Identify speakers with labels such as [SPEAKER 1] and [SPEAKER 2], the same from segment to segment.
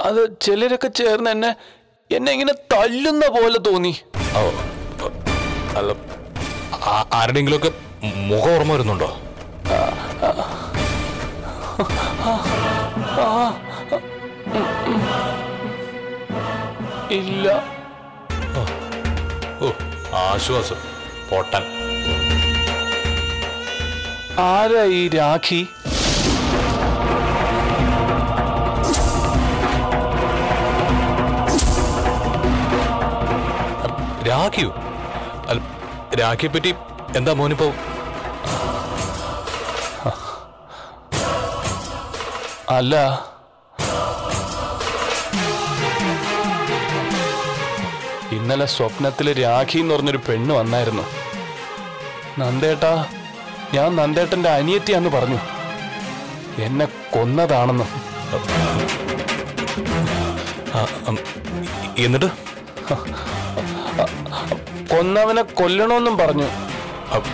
[SPEAKER 1] അത് ചിലരൊക്കെ ചേർന്ന് എന്നെ എന്നെ ഇങ്ങനെ തല്ലുന്ന പോലെ തോന്നി
[SPEAKER 2] ഓ അല്ല ആ- ആരുടെയെങ്കിലുമൊക്കെ മുഖം ഓർമ്മ വരുന്നുണ്ടോ
[SPEAKER 1] ഇല്ല
[SPEAKER 2] ഓ ആശ്വാസം പൊട്ടൻ
[SPEAKER 1] ആരാ ഈ രാഖി
[SPEAKER 2] രാഖിയോ അല്ല രാഖിയെ പറ്റി എന്താ മോനിപ്പോ
[SPEAKER 1] അല്ല ഇന്നലെ സ്വപ്നത്തില് രാഖി എന്ന് പറഞ്ഞൊരു പെണ്ണ് വന്നായിരുന്നു നന്ദേട്ടാ ഞാൻ നന്ദേട്ടന്റെ അനിയത്തിയാന്ന് പറഞ്ഞു എന്നെ കൊന്നതാണെന്ന്
[SPEAKER 2] ആ, ഉം, എന്നിട്ട്
[SPEAKER 1] കൊന്നവനെ കൊല്ലണമെന്നും പറഞ്ഞു
[SPEAKER 2] അ-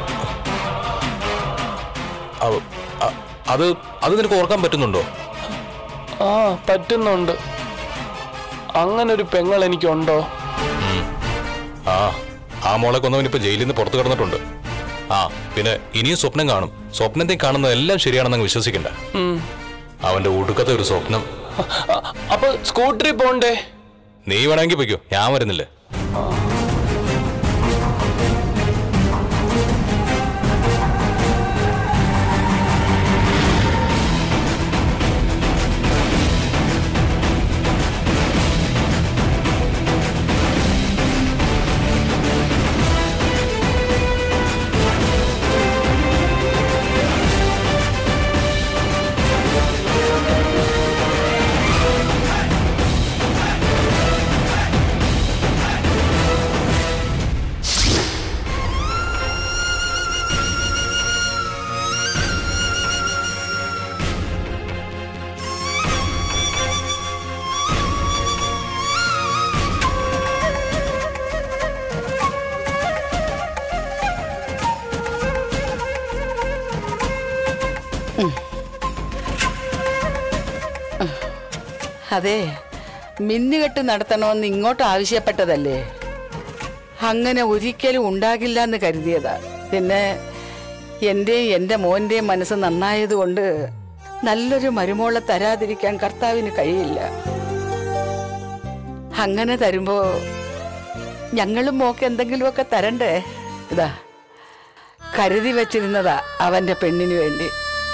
[SPEAKER 2] അവ- അ- അത് അത് നിനക്ക് ഓർക്കാൻ പറ്റുന്നുണ്ടോ
[SPEAKER 1] ആ പറ്റുന്നുണ്ട് അങ്ങനൊരു പെങ്ങൾ എനിക്കുണ്ടോ
[SPEAKER 2] ആ ആ മോളെ കൊന്നവൻ ഇപ്പൊ ജയിലിൽ നിന്ന് പുറത്തു കിടന്നിട്ടുണ്ട് ആ പിന്നെ ഇനിയും സ്വപ്നം കാണും സ്വപ്നത്തിൽ കാണുന്നത് എല്ലാം ശരിയാണെന്ന് വിശ്വസിക്കണ്ട
[SPEAKER 1] ഉം.
[SPEAKER 2] അവന്റെ ഒടുക്കത്തെ ഒരു സ്വപ്നം
[SPEAKER 1] അ- അപ്പൊ സ്കൂട്ടറിൽ പോണ്ടേ
[SPEAKER 2] നീ വേണമെങ്കിൽ പൊയ്ക്കോ ഞാൻ വരുന്നില്ല
[SPEAKER 3] അതെ മിന്നുകെട്ട് നടത്തണമെന്ന് ഇങ്ങോട്ട് ആവശ്യപ്പെട്ടതല്ലേ അങ്ങനെ ഒരിക്കലും ഉണ്ടാകില്ല എന്ന് കരുതിയതാ പിന്നെ എന്റെയും എന്റെ മോന്റെയും മനസ്സ് നന്നായതുകൊണ്ട് നല്ലൊരു മരുമോളെ തരാതിരിക്കാൻ കർത്താവിന് കഴിയില്ല അങ്ങനെ തരുമ്പോ ഞങ്ങളും മോക്ക് എന്തെങ്കിലുമൊക്കെ തരണ്ടേ ഇതാ കരുതി വച്ചിരുന്നതാ അവന്റെ പെണ്ണിന് വേണ്ടി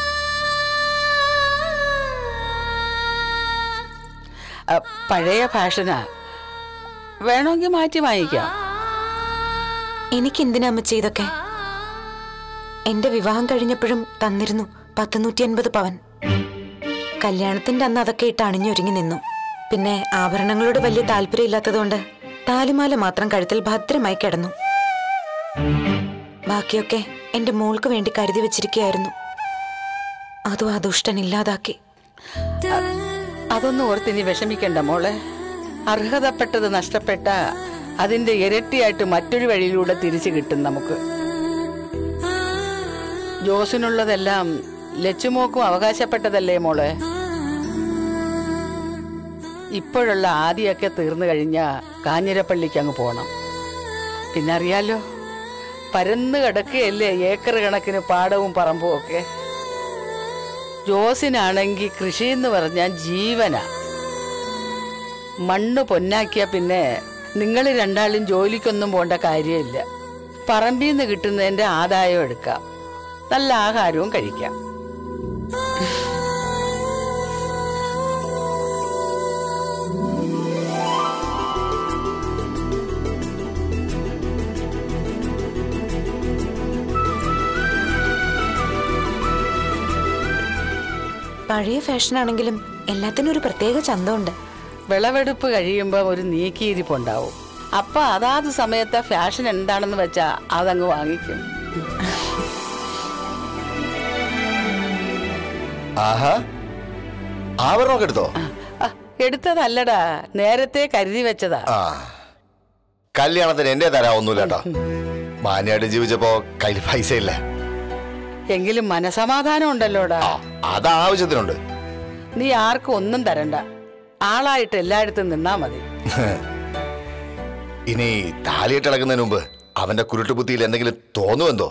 [SPEAKER 3] അ, പഴയ ഫാഷനാ വേണമെങ്കിൽ മാറ്റി വാങ്ങിക്കാം
[SPEAKER 4] എനിക്ക് എന്തിനാ അമ്മച്ചി ഇതൊക്കെ എന്റെ വിവാഹം കഴിഞ്ഞപ്പോഴും തന്നിരുന്നു പത്ത് നൂറ്റി അൻപത് പവൻ കല്യാണത്തിന്റെ അന്ന് അതൊക്കെ ഇട്ട് അണിഞ്ഞൊരുങ്ങി നിന്നു പിന്നെ ആഭരണങ്ങളോട് വലിയ താല്പര്യമില്ലാത്തതുകൊണ്ട് താലിമാല മാത്രം കഴുത്തിൽ ഭദ്രമായി കിടന്നു ബാക്കിയൊക്കെ എന്റെ മോൾക്ക് വേണ്ടി കരുതി വെച്ചിരിക്കുകയായിരുന്നു അതും ആ ദുഷ്ടൻ ഇല്ലാതാക്കി
[SPEAKER 3] അതൊന്നും ഓർത്ത് ഇനി വിഷമിക്കണ്ട മോളെ അർഹതപ്പെട്ടത് നഷ്ടപ്പെട്ട അതിന്റെ ഇരട്ടിയായിട്ട് മറ്റൊരു വഴിയിലൂടെ തിരിച്ചു കിട്ടും നമുക്ക് ജോസിനുള്ളതെല്ലാം ലച്ചുമോക്കും അവകാശപ്പെട്ടതല്ലേ മോളെ ഇപ്പോഴുള്ള ആദ്യമൊക്കെ തീർന്നു കഴിഞ്ഞ കാഞ്ഞിരപ്പള്ളിക്ക് അങ്ങ് പോണം പിന്നെ അറിയാലോ പരന്നു കിടക്കുകയല്ലേ ഏക്കർ കണക്കിന് പാടവും പറമ്പും ഒക്കെ ജോസിനാണെങ്കിൽ കൃഷി എന്ന് പറഞ്ഞാൽ ജീവനാ മണ്ണ് പൊന്നാക്കിയ പിന്നെ നിങ്ങൾ രണ്ടാളും ജോലിക്കൊന്നും പോണ്ട കാര്യമില്ല പറമ്പിൽ നിന്ന് കിട്ടുന്നതിന്റെ ആദായം എടുക്കാം നല്ല ആഹാരവും കഴിക്കാം
[SPEAKER 4] പഴയ ഫാഷനാണെങ്കിലും എല്ലാത്തിനും ഒരു പ്രത്യേക ചന്തമുണ്ട്
[SPEAKER 3] വിളവെടുപ്പ് കഴിയുമ്പോൾ ഒരു നീക്കിയിരിപ്പുണ്ടാവും അപ്പൊ അതാത് സമയത്തെ ഫാഷൻ എന്താണെന്ന് വെച്ചാ അതങ്ങ് വാങ്ങിക്കും
[SPEAKER 5] ആഹാ ആവരണമൊക്കെ എടുത്തോ
[SPEAKER 3] ആ, എടുത്തതല്ലടാ നേരത്തെ കരുതി വെച്ചതാ
[SPEAKER 5] ആ കല്യാണത്തിന് എന്റെ തരാവൊന്നുമില്ല കേട്ടോ മാന്യമായിട്ട് ജീവിച്ചപ്പോ കയ്യിൽ പൈസ ഇല്ല
[SPEAKER 3] എങ്കിലും മനസമാധാനം ഉണ്ടല്ലോടാ
[SPEAKER 5] ആ അത് ആവശ്യത്തിനുണ്ട്
[SPEAKER 3] നീ ആർക്കും ഒന്നും തരണ്ട ആളായിട്ട് എല്ലായിടത്തും നിന്നാ മതി
[SPEAKER 5] ഇനി താലിയിട്ട് ഇളക്കുന്നതിന് മുമ്പ് അവന്റെ കുരുട്ടുബുദ്ധിയിൽ എന്തെങ്കിലും തോന്നുമെന്തോ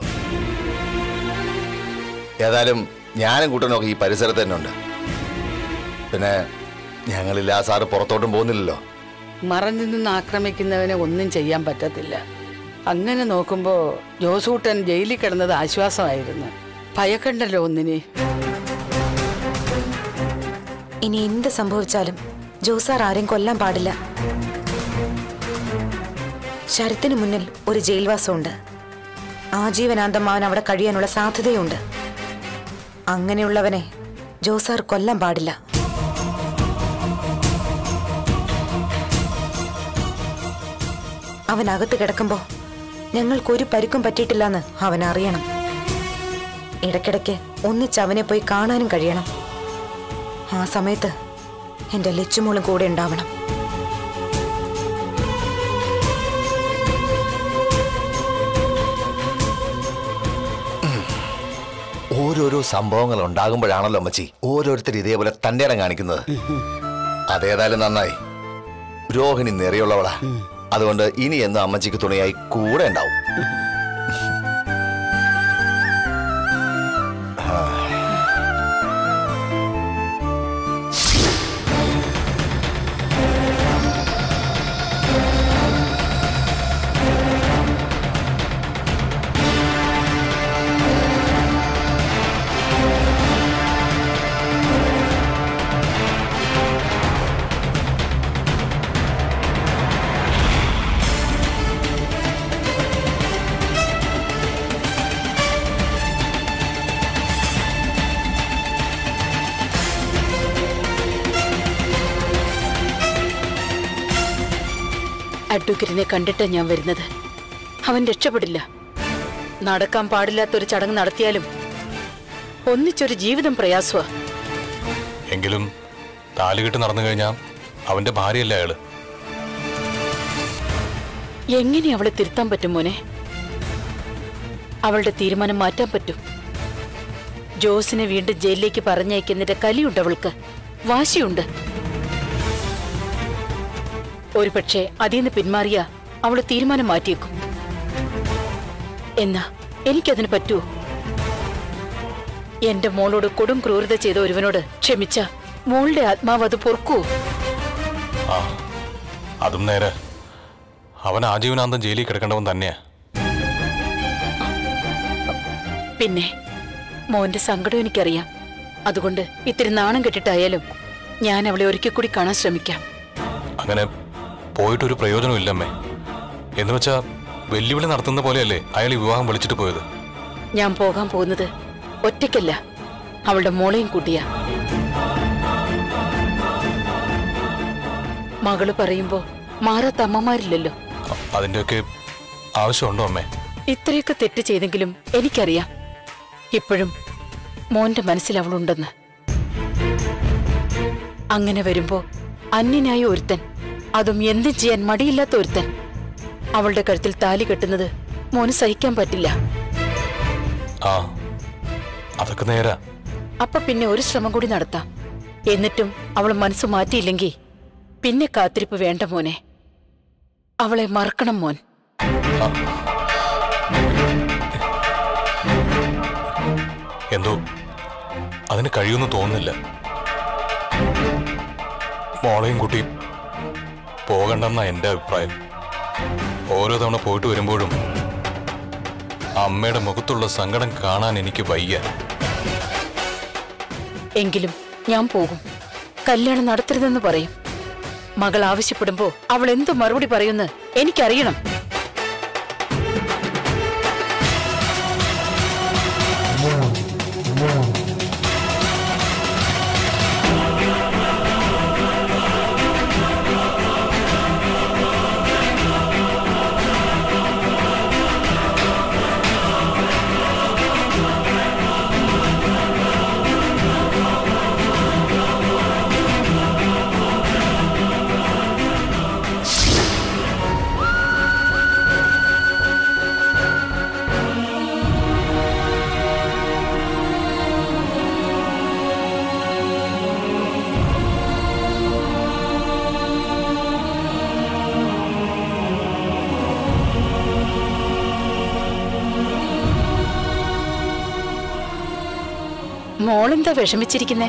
[SPEAKER 5] ഏതായാലും ഞാനും കൂട്ടനൊക്കെ ഈ പരിസരത്ത് തന്നെ ഉണ്ട് പിന്നെ ഞങ്ങളില്ല സാറ് പുറത്തോട്ടും പോകുന്നില്ലല്ലോ
[SPEAKER 3] മറഞ്ഞു നിന്ന് ആക്രമിക്കുന്നവനെ ഒന്നും ചെയ്യാൻ പറ്റത്തില്ല അങ്ങനെ നോക്കുമ്പോ ജോസൂട്ടൻ ജയിലിൽ കിടന്നത് ആശ്വാസമായിരുന്നു ഭയക്കണ്ടല്ലോ ഒന്നിനെ
[SPEAKER 4] ഇനി എന്ത് സംഭവിച്ചാലും ജോസാർ ആരെയും കൊല്ലാൻ പാടില്ല ശരത്തിന് മുന്നിൽ ഒരു ജയിൽവാസമുണ്ട് ആജീവനാന്തം അവൻ അവിടെ കഴിയാനുള്ള സാധ്യതയുണ്ട് അങ്ങനെയുള്ളവനെ ജോസാർ കൊല്ലാൻ പാടില്ല അവൻ അകത്ത് കിടക്കുമ്പോ ഞങ്ങൾക്കൊരു പരുക്കും പറ്റിയിട്ടില്ലെന്ന് അവൻ അറിയണം ഇടയ്ക്കിടയ്ക്ക് ഒന്നിച്ച് അവനെ പോയി കാണാനും കഴിയണം ആ സമയത്ത് എന്റെ ലച്ചുമോളും കൂടെ ഉണ്ടാവണം
[SPEAKER 5] ഓരോരോ സംഭവങ്ങൾ ഉണ്ടാകുമ്പോഴാണല്ലോ അമ്മച്ചി ഓരോരുത്തർ ഇതേപോലെ തന്റെ ഇടം കാണിക്കുന്നത് അതേതായാലും നന്നായി രോഹിണി നിറയുള്ളവളാ അതുകൊണ്ട് ഇനി എന്നും അമ്മച്ചിക്ക് തുണയായി കൂടെ ഉണ്ടാവും
[SPEAKER 6] അഡ്വക്കറ്റിനെ കണ്ടിട്ട് ഞാൻ വരുന്നത് അവൻ രക്ഷപ്പെടില്ല നടക്കാൻ പാടില്ലാത്തൊരു ചടങ്ങ് നടത്തിയാലും ഒന്നിച്ചൊരു ജീവിതം പ്രയാസമാ
[SPEAKER 2] എങ്കിലും താലുകെട്ട് നടന്നു കഴിഞ്ഞാൽ അവന്റെ ഭാര്യയല്ല അയാള്
[SPEAKER 6] എങ്ങനെ അവളെ തിരുത്താൻ പറ്റും മോനെ അവളുടെ തീരുമാനം മാറ്റാൻ പറ്റും ജോസിനെ വീണ്ടും ജയിലിലേക്ക് പറഞ്ഞയക്കുന്നതിന്റെ കലിയുണ്ട് അവൾക്ക് വാശിയുണ്ട് ഒരു പക്ഷേ അതിൽ നിന്ന് പിന്മാറിയ അവള് തീരുമാനം മാറ്റിയേക്കും എന്നാ എനിക്കതിന് പറ്റുമോ എന്റെ മോളോട് കൊടും ക്രൂരത ചെയ്ത ഒരുവനോട് ക്ഷമിച്ച മോളുടെ ആത്മാവ് അത് പൊറുക്കുവോ
[SPEAKER 2] ആ അതും നേരെ അവൻ ആജീവനാന്തം ജയിലിൽ കിടക്കേണ്ടവൻ തന്നെയാ
[SPEAKER 6] പിന്നെ മോന്റെ സങ്കടം എനിക്കറിയാം അതുകൊണ്ട് ഇത്തിരി നാണം കെട്ടിട്ടായാലും ഞാൻ അവളെ ഒരിക്കൽ കൂടി കാണാൻ ശ്രമിക്കാം
[SPEAKER 2] അങ്ങനെ പോയിട്ടൊരു പ്രയോജനമില്ലമ്മേ എന്ന് വെച്ചാ വെല്ലുവിളി നടത്തുന്ന പോലെയല്ലേ അയാൾ ഈ വിവാഹം വിളിച്ചിട്ട് പോയത്
[SPEAKER 6] ഞാൻ പോകാൻ പോകുന്നത് ഒറ്റയ്ക്കല്ല അവളുടെ മോളെയും കൂട്ടിയാ മകള് പറയുമ്പോ മാറാത്ത അമ്മമാരില്ലല്ലോ
[SPEAKER 2] അ- അതിന്റെയൊക്കെ ആവശ്യമുണ്ടോ അമ്മേ
[SPEAKER 6] ഇത്രയൊക്കെ തെറ്റ് ചെയ്തെങ്കിലും എനിക്കറിയാം ഇപ്പോഴും മോന്റെ മനസ്സിൽ അവളുണ്ടെന്ന് അങ്ങനെ വരുമ്പോ അന്യനായ ഒരുത്തൻ അതും എന്തും ചെയ്യാൻ മടിയില്ലാത്ത ഒരുത്തൻ അവളുടെ കഴുത്തിൽ താലി കെട്ടുന്നത് മോന് സഹിക്കാൻ പറ്റില്ല
[SPEAKER 2] ആ അതൊക്കെ നേരാ
[SPEAKER 6] അപ്പൊ പിന്നെ ഒരു ശ്രമം കൂടി നടത്താം എന്നിട്ടും അവൾ മനസ്സ് മാറ്റിയില്ലെങ്കിൽ പിന്നെ കാത്തിരിപ്പ് വേണ്ട മോനെ അവളെ മറക്കണം മോൻ
[SPEAKER 2] എന്തോ അതിന് കഴിയുമെന്ന് തോന്നുന്നില്ല മോളെയും കുട്ടി പോകണ്ടെന്ന എൻ്റെ അഭിപ്രായം ഓരോ തവണ പോയിട്ട് വരുമ്പോഴും അമ്മയുടെ മുഖത്തുള്ള സങ്കടം കാണാൻ എനിക്ക് വയ്യ
[SPEAKER 6] എങ്കിലും ഞാൻ പോകും കല്യാണം നടത്തരുതെന്ന് പറയും മകൾ ആവശ്യപ്പെടുമ്പോ അവൾ എന്തു മറുപടി പറയുമെന്ന് എനിക്കറിയണം മോളെന്താ വിഷമിച്ചിരിക്കുന്നേ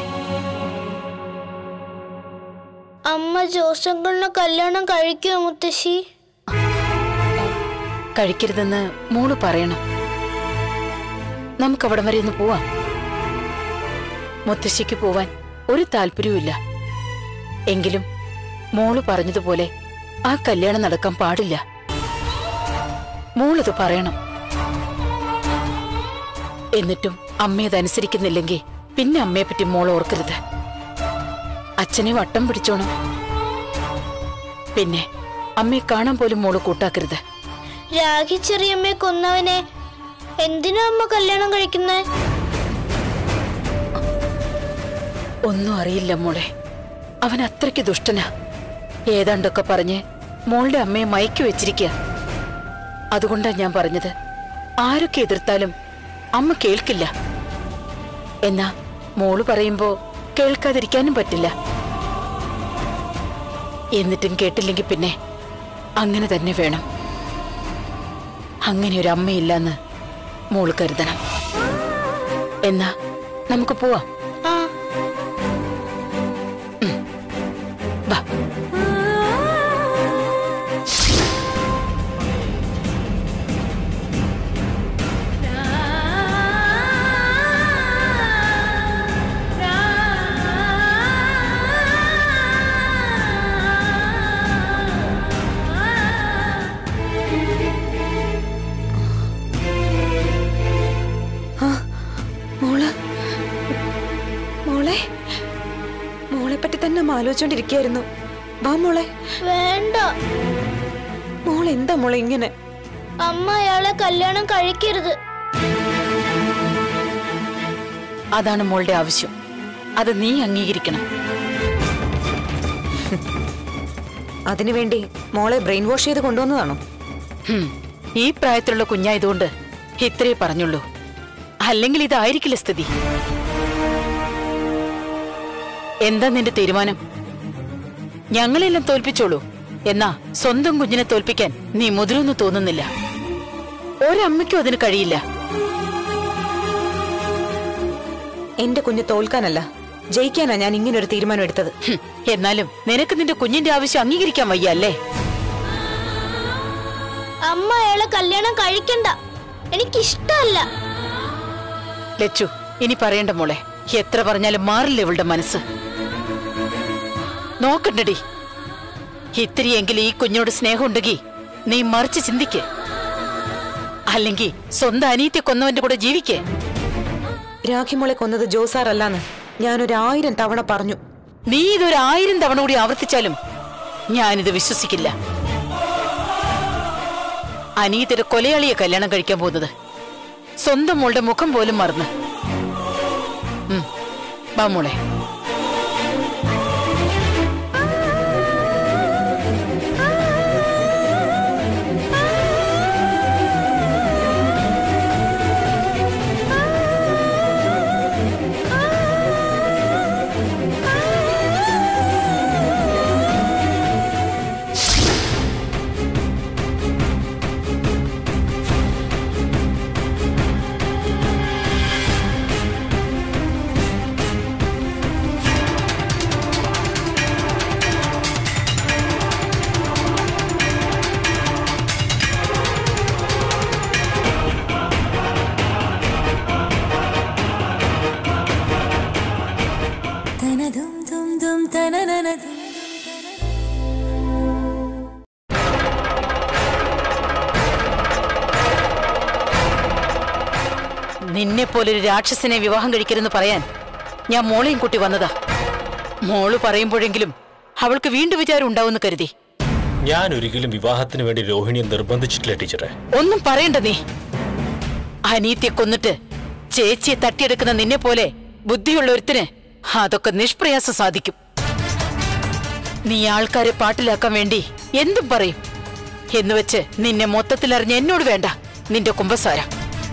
[SPEAKER 7] അമ്മ ജോസങ്കളിനെ കല്യാണം കഴിക്കുമോ മുത്തശ്ശി
[SPEAKER 6] കഴിക്കരുതെന്ന് മോള് പറയണം നമുക്ക് അവിടം വരെ ഒന്ന് പോവാം മുത്തശ്ശിക്ക് പോവാൻ ഒരു താല്പര്യവുമില്ല എങ്കിലും മോള് പറഞ്ഞതുപോലെ ആ കല്യാണം നടക്കാൻ പാടില്ല മോളത് പറയണം എന്നിട്ടും അമ്മയതനുസരിക്കുന്നില്ലെങ്കിൽ പിന്നെ അമ്മയെ പറ്റി മോൾ ഓർക്കരുത് അച്ഛനെ വട്ടം പിടിച്ചോണം പിന്നെ അമ്മയെ കാണാൻ പോലും മോള് കൂട്ടാക്കരുത്
[SPEAKER 7] രാഖി ചെറിയമ്മയെ കൊന്നവനെ എന്തിനാ അമ്മ കല്യാണം കഴിക്കുന്നേ
[SPEAKER 6] ഒന്നും അറിയില്ല മോളെ അവൻ അത്രയ്ക്ക് ദുഷ്ടനാ ഏതാണ്ടൊക്കെ പറഞ്ഞ് മോളുടെ അമ്മയെ മയക്കി വെച്ചിരിക്കുക അതുകൊണ്ടാ ഞാൻ പറഞ്ഞത് ആരൊക്കെ എതിർത്താലും അമ്മ കേൾക്കില്ല എന്നാ മോള് പറയുമ്പോ കേൾക്കാതിരിക്കാനും പറ്റില്ല എന്നിട്ടും കേട്ടില്ലെങ്കിൽ പിന്നെ അങ്ങനെ തന്നെ വേണം അങ്ങനെ ഒരു അമ്മയില്ലെന്ന് മോള് കരുതണം എന്നാ നമുക്ക് പോവാം
[SPEAKER 7] ആ
[SPEAKER 6] വാ
[SPEAKER 4] മോള് മോളെ മോളെ പറ്റി തന്നെ അമ്മ ആലോചിച്ചോണ്ടിരിക്കായിരുന്നു വാ മോളെ
[SPEAKER 7] വേണ്ട
[SPEAKER 4] മോൾ എന്താ മോളെ ഇങ്ങനെ
[SPEAKER 7] അമ്മ അയാളെ കല്യാണം കഴിക്കരുത്
[SPEAKER 6] അതാണ് മോളുടെ ആവശ്യം അത് നീ അംഗീകരിക്കണം
[SPEAKER 4] അതിനുവേണ്ടി മോളെ ബ്രെയിൻ വാഷ് ചെയ്ത് കൊണ്ടുവന്നതാണോ
[SPEAKER 6] ഹും, ഈ പ്രായത്തിലുള്ള കുഞ്ഞായതുകൊണ്ട് ഇത്രേ പറഞ്ഞുള്ളൂ അല്ലെങ്കിൽ ഇതായിരിക്കില്ല സ്ഥിതി എന്താ നിന്റെ തീരുമാനം ഞങ്ങളെല്ലാം തോൽപ്പിച്ചോളൂ എന്നാ സ്വന്തം കുഞ്ഞിനെ തോൽപ്പിക്കാൻ നീ മുതിരൊന്നും തോന്നുന്നില്ല ഒരമ്മയ്ക്കും അതിന് കഴിയില്ല
[SPEAKER 4] എന്റെ കുഞ്ഞ് തോൽക്കാനല്ല ജയിക്കാനാ ഞാൻ ഇങ്ങനെ ഒരു തീരുമാനം എടുത്തത്
[SPEAKER 6] ഹും, എന്നാലും നിനക്ക് നിന്റെ കുഞ്ഞിന്റെ ആവശ്യം അംഗീകരിക്കാൻ വയ്യ അല്ലേ
[SPEAKER 7] അമ്മ അയാളെ കല്യാണം കഴിക്കണ്ട എനിക്കിഷ്ടല്ല
[SPEAKER 6] ലച്ചു ഇനി പറയണ്ട മോളെ എത്ര പറഞ്ഞാലും മാറില്ല ഇവളുടെ മനസ്സ് നോക്കണ്ടടി ഇത്തിരിയെങ്കിലും ഈ കുഞ്ഞോട് സ്നേഹമുണ്ടെങ്കിൽ നീ മറിച്ച് ചിന്തിക്ക് അല്ലെങ്കിൽ സ്വന്തം അനീത്തെ കൊന്നവന്റെ കൂടെ ജീവിക്കേ
[SPEAKER 4] രാഖിമോളെ കൊന്നത് ജോസാറല്ലാന്ന് ഞാനൊരു ആയിരം തവണ പറഞ്ഞു
[SPEAKER 6] നീ ഇതൊരു ആയിരം തവണ കൂടി ആവർത്തിച്ചാലും ഞാനിത് വിശ്വസിക്കില്ല അനീതിയുടെ കൊലയാളിയെ കല്യാണം കഴിക്കാൻ പോകുന്നത് സ്വന്തം മോളുടെ മുഖം പോലും മറന്ന് ഉം, വാ മോളെ നിന്നെ പോലൊരു രാക്ഷസനെ വിവാഹം കഴിക്കരുതെന്ന് പറയാൻ ഞാൻ മോളെയും കൂട്ടി വന്നതാ മോള് പറയുമ്പോഴെങ്കിലും അവൾക്ക് വീണ്ടും വിചാരം ഉണ്ടാവുമെന്ന് കരുതി
[SPEAKER 8] ഞാൻ ഒരിക്കലും വിവാഹത്തിന് വേണ്ടി രോഹിണിയെ നിർബന്ധിച്ചിട്ടില്ല ടീച്ചറെ
[SPEAKER 6] ഒന്നും പറയണ്ട നീ അനീത്തിയെ കൊന്നിട്ട് ചേച്ചിയെ തട്ടിയെടുക്കുന്ന നിന്നെ പോലെ ബുദ്ധിയുള്ള ഒരുത്തിന് അതൊക്കെ നിഷ്പ്രയാസം സാധിക്കും നീ ആൾക്കാരെ പാട്ടിലാക്കാൻ വേണ്ടി എന്തും പറയും എന്നുവെച്ച് നിന്നെ മൊത്തത്തിൽ അറിഞ്ഞ എന്നോട് വേണ്ട നിന്റെ കുമ്പസാരം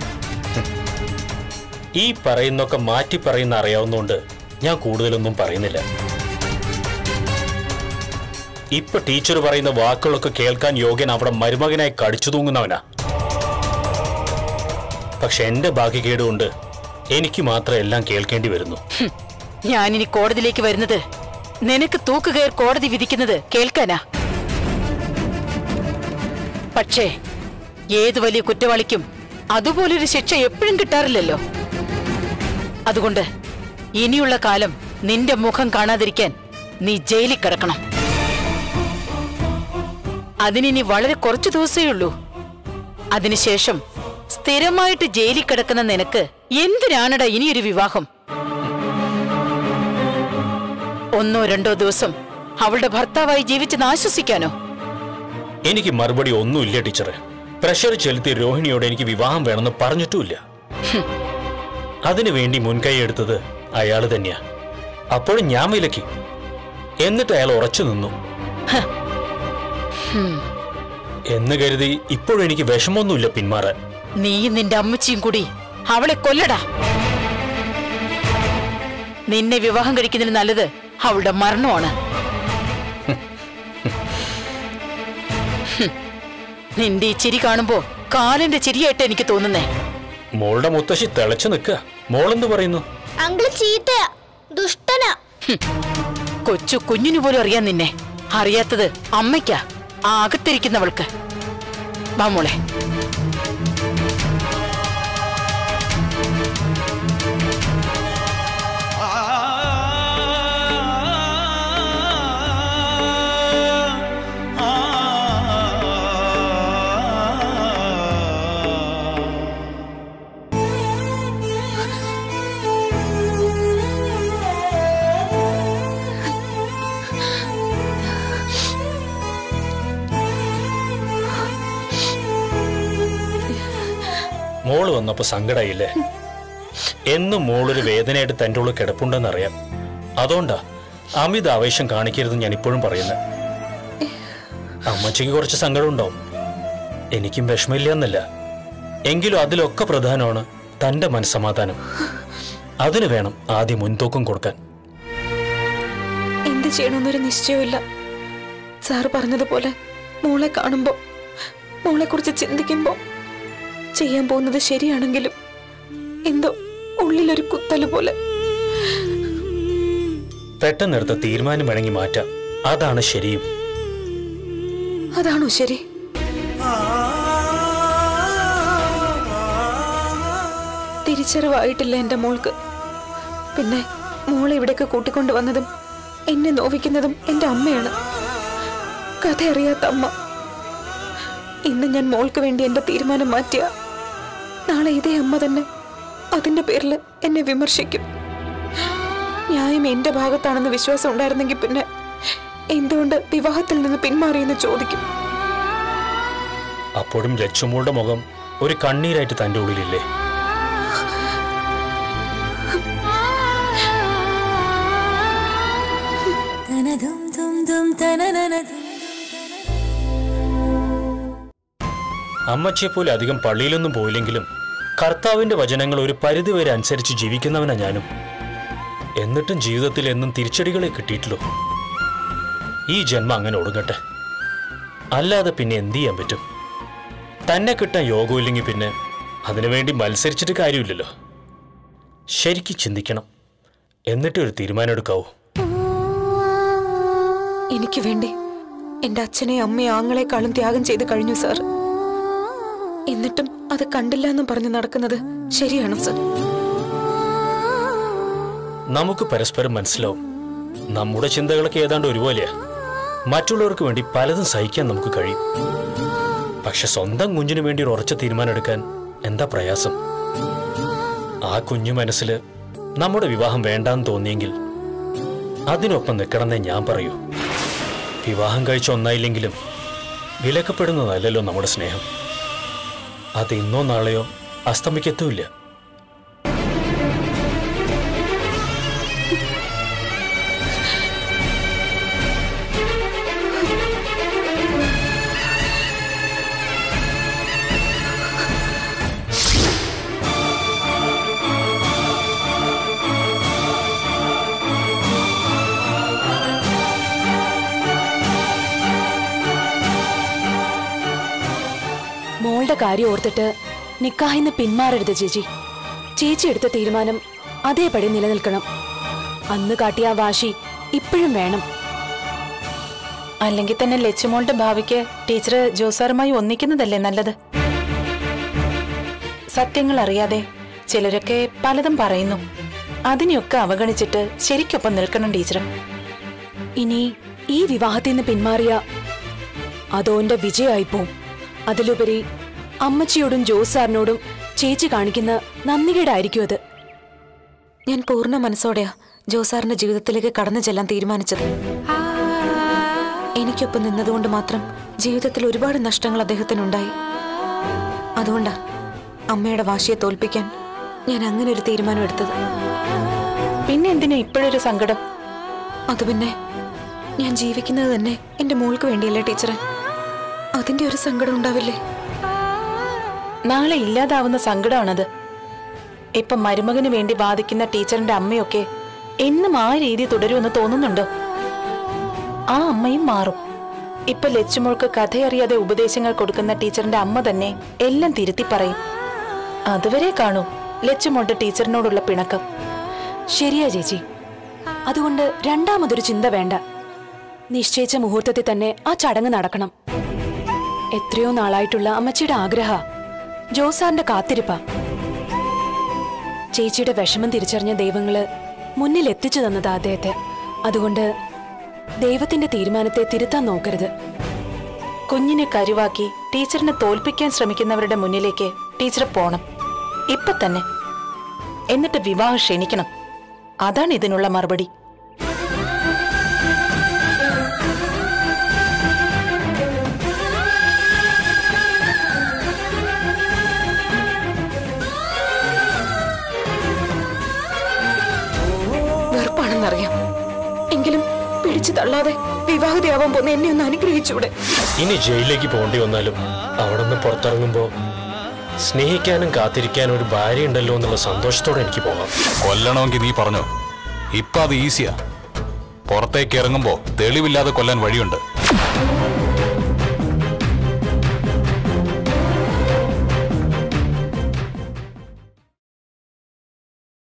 [SPEAKER 8] ഈ പറയുന്നൊക്കെ മാറ്റി പറയുന്ന അറിയാവുന്നതുകൊണ്ട് ഞാൻ കൂടുതലൊന്നും പറയുന്നില്ല ഇപ്പൊ ടീച്ചർ പറയുന്ന വാക്കുകളൊക്കെ കേൾക്കാൻ യോഗ്യൻ അവിടെ മരുമകനായി കടിച്ചു തൂങ്ങുന്നവനാ പക്ഷെ എന്റെ ഭാഗ്യക്കേട് കൊണ്ട് എനിക്ക് മാത്രം എല്ലാം കേൾക്കേണ്ടി വരുന്നു
[SPEAKER 6] ഹും, ഞാനിനി കോടതിയിലേക്ക് വരുന്നത് നിനക്ക് തൂക്കുകയർ കോടതി വിധിക്കുന്നത് കേൾക്കാനാ പക്ഷേ ഏത് വലിയ കുറ്റവാളിക്കും അതുപോലൊരു ശിക്ഷ എപ്പോഴും കിട്ടാറില്ലല്ലോ അതുകൊണ്ട് ഇനിയുള്ള കാലം നിന്റെ മുഖം കാണാതിരിക്കാൻ നീ ജയിലിൽ കിടക്കണം അതിനിനി വളരെ കുറച്ചു ദിവസമേ ഉള്ളൂ അതിനുശേഷം സ്ഥിരമായിട്ട് ജയിലിൽ കിടക്കുന്ന നിനക്ക് എന്തിനാണടാ ഇനിയൊരു വിവാഹം ഒന്നോ രണ്ടോ ദിവസം അവളുടെ ഭർത്താവായി ജീവിച്ചെന്ന് ആശ്വസിക്കാനോ
[SPEAKER 8] എനിക്ക് മറുപടി ഒന്നുമില്ല ടീച്ചറെ പ്രഷർ ചെലുത്തി രോഹിണിയോട് എനിക്ക് വിവാഹം വേണമെന്ന് പറഞ്ഞിട്ടുമില്ല അതിനു വേണ്ടി മുൻകൈ എടുത്തത് അയാൾ തന്നെയാ അപ്പോഴും ഞാൻ വിലക്കി എന്നിട്ട് അയാൾ ഉറച്ചു നിന്നു എന്ന് കരുതി ഇപ്പോഴും എനിക്ക് വിഷമമൊന്നുമില്ല പിന്മാറാൻ
[SPEAKER 6] നീയും നിന്റെ അമ്മച്ചിയും കൂടി അവളെ കൊല്ലടാ നിന്നെ വിവാഹം കഴിക്കുന്നതിന് നല്ലത് അവളുടെ മരണമാണ് ഹും. നിന്റെ ഈ ചിരി കാണുമ്പോ കാലന്റെ ചിരിയായിട്ട് എനിക്ക് തോന്നുന്നേ
[SPEAKER 8] മോളുടെ മുത്തശ്ശി തിളച്ചു നിൽക്കുക മോളെന്ത് പറയുന്നു
[SPEAKER 7] അങ്കിള് ചീത്തയാ ദുഷ്ടനാ
[SPEAKER 6] കൊച്ചു കുഞ്ഞിനു പോലും അറിയാൻ നിന്നെ അറിയാത്തത് അമ്മയ്ക്കാ ആ അകത്തിരിക്കുന്നവൾക്ക് വാ മോളെ
[SPEAKER 8] മോള് വന്നപ്പോ സങ്കടായില്ലേ എന്നും മോളൊരു വേദനയായിട്ട് തൻ്റെ ഉള്ളിൽ കിടപ്പുണ്ടെന്നറിയാം അതുകൊണ്ടാ അമിത ആവേശം കാണിക്കരുതെന്ന് ഞാൻ ഇപ്പോഴും പറയുന്നത് അമ്മച്ചിക്ക് കുറച്ച് സങ്കടം ഉണ്ടാവും എനിക്കും വിഷമില്ല എന്നല്ല എങ്കിലും അതിലൊക്കെ പ്രധാനമാണ് തന്റെ മനസ്സമാധാനം അതിന് വേണം ആദ്യം മുൻതൂക്കം കൊടുക്കാൻ
[SPEAKER 4] എന്ത് ചെയ്യണമെന്നൊരു നിശ്ചയമില്ല സാറ് പറഞ്ഞതുപോലെ മോളെ കാണുമ്പോ മോളെ കുറിച്ച് ചിന്തിക്കുമ്പോ ചെയ്യാൻ പോകുന്നത് ശരിയാണെങ്കിലും എന്തോ ഉള്ളിലൊരു കുത്തല് പോലെ
[SPEAKER 8] പെട്ടെന്നെടുത്ത തീരുമാനം വേണമെങ്കിൽ മാറ്റാം അതാണ് ശരിയും
[SPEAKER 4] അതാണോ ശരി തിരിച്ചറിവായിട്ടില്ല എന്റെ മോൾക്ക് പിന്നെ മോളെ ഇവിടേക്ക് കൂട്ടിക്കൊണ്ടു വന്നതും എന്നെ നോവിക്കുന്നതും എന്റെ അമ്മയാണ് കഥ അറിയാത്ത അമ്മ ഇന്ന് ഞാൻ മോൾക്ക് വേണ്ടി എന്റെ തീരുമാനം മാറ്റിയ നാളെ ഇതേ അമ്മ തന്നെ അതിന്റെ പേരിൽ എന്നെ വിമർശിക്കും ന്യായം എന്റെ ഭാഗത്താണെന്ന് വിശ്വാസം ഉണ്ടായിരുന്നെങ്കിൽ പിന്നെ എന്തുകൊണ്ട് വിവാഹത്തിൽ നിന്ന് പിന്മാറിയെന്ന് ചോദിക്കും
[SPEAKER 8] അപ്പോഴും ലക്ഷ്മോളുടെ മുഖം ഒരു കണ്ണീരായിട്ട് തന്റെ ഉള്ളിലില്ലേ അമ്മച്ചിയെപ്പോലെ അധികം പള്ളിയിലൊന്നും പോയില്ലെങ്കിലും കർത്താവിന്റെ വചനങ്ങൾ ഒരു പരിധിവരെ അനുസരിച്ച് ജീവിക്കുന്നവനാ ഞാനും എന്നിട്ടും ജീവിതത്തിൽ എന്നും തിരിച്ചടികളെ കിട്ടിയിട്ടുള്ളൂ ഈ ജന്മം അങ്ങനെ ഒടുങ്ങട്ടെ അല്ലാതെ പിന്നെ എന്ത് ചെയ്യാൻ പറ്റും തന്നെ കിട്ടാൻ യോഗമില്ലെങ്കിൽ പിന്നെ അതിനുവേണ്ടി മത്സരിച്ചിട്ട് കാര്യമില്ലല്ലോ ശരിക്ക് ചിന്തിക്കണം എന്നിട്ട് ഒരു തീരുമാനം എടുക്കാവൂ
[SPEAKER 4] എനിക്ക് വേണ്ടി എന്റെ അച്ഛനെ അമ്മയെ ആങ്ങളെക്കാളും ത്യാഗം ചെയ്ത് കഴിഞ്ഞു സാർ എന്നിട്ടും അത് കണ്ടില്ല എന്നും പറഞ്ഞ് നടക്കുന്നത് ശരിയാണോ സാർ
[SPEAKER 8] നമുക്ക് പരസ്പരം മനസ്സിലാവും നമ്മുടെ ചിന്തകളൊക്കെ ഏതാണ്ട് ഒരുപോലെയാ മറ്റുള്ളവർക്ക് വേണ്ടി പലതും സഹിക്കാൻ നമുക്ക് കഴിയും പക്ഷെ സ്വന്തം കുഞ്ഞിനു വേണ്ടി ഒരു ഉറച്ച തീരുമാനം എടുക്കാൻ എന്താ പ്രയാസം ആ കുഞ്ഞു മനസ്സിൽ നമ്മുടെ വിവാഹം വേണ്ടാന്ന് തോന്നിയെങ്കിൽ അതിനൊപ്പം നിൽക്കണമെന്നേ ഞാൻ പറയൂ വിവാഹം കഴിച്ച ഒന്നായില്ലെങ്കിലും വിലക്കപ്പെടുന്നതല്ലല്ലോ നമ്മുടെ സ്നേഹം അത് ഇന്നോ നാളെയോ അസ്തമിക്കത്തുമില്ല
[SPEAKER 9] മോളുടെ കാര്യം ഓർത്തിട്ട് നിക്കാഹിന്ന് പിന്മാറരുത് ചേച്ചി ചേച്ചി എടുത്ത തീരുമാനം അതേപടി നിലനിൽക്കണം അന്ന് കാട്ടിയ ആ വാശി ഇപ്പോഴും വേണം
[SPEAKER 6] അല്ലെങ്കിൽ തന്നെ ലച്ചുമോളുടെ ഭാവിക്ക് ടീച്ചർ ജോസാറുമായി ഒന്നിക്കുന്നതല്ലേ നല്ലത് സത്യങ്ങൾ അറിയാതെ ചിലരൊക്കെ പലതും പറയുന്നു അതിനെയൊക്കെ അവഗണിച്ചിട്ട് ശരിക്കൊപ്പം നിൽക്കണം ടീച്ചർ
[SPEAKER 9] ഇനി ഈ വിവാഹത്തിൽ നിന്ന് പിന്മാറിയ അതോന്റെ വിജയമായിപ്പോവും അതിലുപരി അമ്മച്ചിയോടും ജോസാറിനോടും ചേച്ചി കാണിക്കുന്ന നന്ദികേടായിരിക്കും അത്
[SPEAKER 4] ഞാൻ പൂർണ്ണ മനസ്സോടെയാ ജോസാറിന്റെ ജീവിതത്തിലേക്ക് കടന്നു ചെല്ലാൻ തീരുമാനിച്ചത് എനിക്കൊപ്പം നിന്നതുകൊണ്ട് മാത്രം ജീവിതത്തിൽ ഒരുപാട് നഷ്ടങ്ങൾ അദ്ദേഹത്തിനുണ്ടായി അതുകൊണ്ടാ അമ്മയുടെ വാശിയെ തോൽപ്പിക്കാൻ ഞാൻ അങ്ങനെ ഒരു തീരുമാനം എടുത്തത്
[SPEAKER 6] പിന്നെ എന്തിനാ ഇപ്പോഴൊരു സങ്കടം
[SPEAKER 4] അത് പിന്നെ ഞാൻ ജീവിക്കുന്നത് തന്നെ എന്റെ മോൾക്ക് വേണ്ടിയല്ലേ ടീച്ചറെ അതിന്റെ ഒരു സങ്കടം ഉണ്ടാവില്ലേ
[SPEAKER 6] നാളെ ഇല്ലാതാവുന്ന സങ്കടമാണത് ഇപ്പൊ മരുമകന് വേണ്ടി വാദിക്കുന്ന ടീച്ചറിന്റെ അമ്മയൊക്കെ എന്നും ആ രീതി തുടരുമെന്ന് തോന്നുന്നുണ്ടോ ആ അമ്മയും മാറും ഇപ്പൊ ലച്ചുമോൾക്ക് കഥയറിയാതെ ഉപദേശങ്ങൾ കൊടുക്കുന്ന ടീച്ചറിന്റെ അമ്മ തന്നെ എല്ലാം തിരുത്തി പറയും അതുവരെ കാണൂ ലച്ചുമോളുടെ ടീച്ചറിനോടുള്ള പിണക്കം
[SPEAKER 9] ശരിയാ ചേച്ചി അതുകൊണ്ട് രണ്ടാമതൊരു ചിന്ത വേണ്ട നിശ്ചയിച്ച മുഹൂർത്തത്തിൽ തന്നെ ആ ചടങ്ങ് നടക്കണം എത്രയോ നാളായിട്ടുള്ള അമ്മച്ചിയുടെ ആഗ്രഹ ജോസാറിന്റെ കാത്തിരിപ്പ ചേച്ചിയുടെ വിഷമം തിരിച്ചറിഞ്ഞ ദൈവങ്ങള് മുന്നിൽ എത്തിച്ചു തന്നത് അദ്ദേഹത്തെ അതുകൊണ്ട് ദൈവത്തിന്റെ തീരുമാനത്തെ തിരുത്താൻ നോക്കരുത്
[SPEAKER 6] കുഞ്ഞിനെ കരുവാക്കി ടീച്ചറിനെ തോൽപ്പിക്കാൻ ശ്രമിക്കുന്നവരുടെ മുന്നിലേക്ക് ടീച്ചർ പോണം ഇപ്പൊ തന്നെ എന്നിട്ട് വിവാഹം ക്ഷണിക്കണം അതാണ് ഇതിനുള്ള മറുപടി
[SPEAKER 4] വെറുപ്പാണെന്നറിയാം എങ്കിലും പിടിച്ചു തള്ളാതെ വിവാഹിതയാവാൻ പോന്ന എന്നെ ഒന്ന് അനുഗ്രഹിച്ചൂടെ
[SPEAKER 8] ഇനി ജയിലിലേക്ക് പോകേണ്ടി വന്നാലും അവിടെ നിന്ന് പുറത്തിറങ്ങുമ്പോ സ്നേഹിക്കാനും കാത്തിരിക്കാനും ഒരു ഭാര്യ ഉണ്ടല്ലോ എന്നുള്ള സന്തോഷത്തോടെ എനിക്ക് പോകാം
[SPEAKER 2] കൊല്ലണമെങ്കിൽ നീ പറഞ്ഞോ ഇപ്പൊ അത് ഈസിയാ പുറത്തേക്ക് ഇറങ്ങുമ്പോ തെളിവില്ലാതെ കൊല്ലാൻ വഴിയുണ്ട്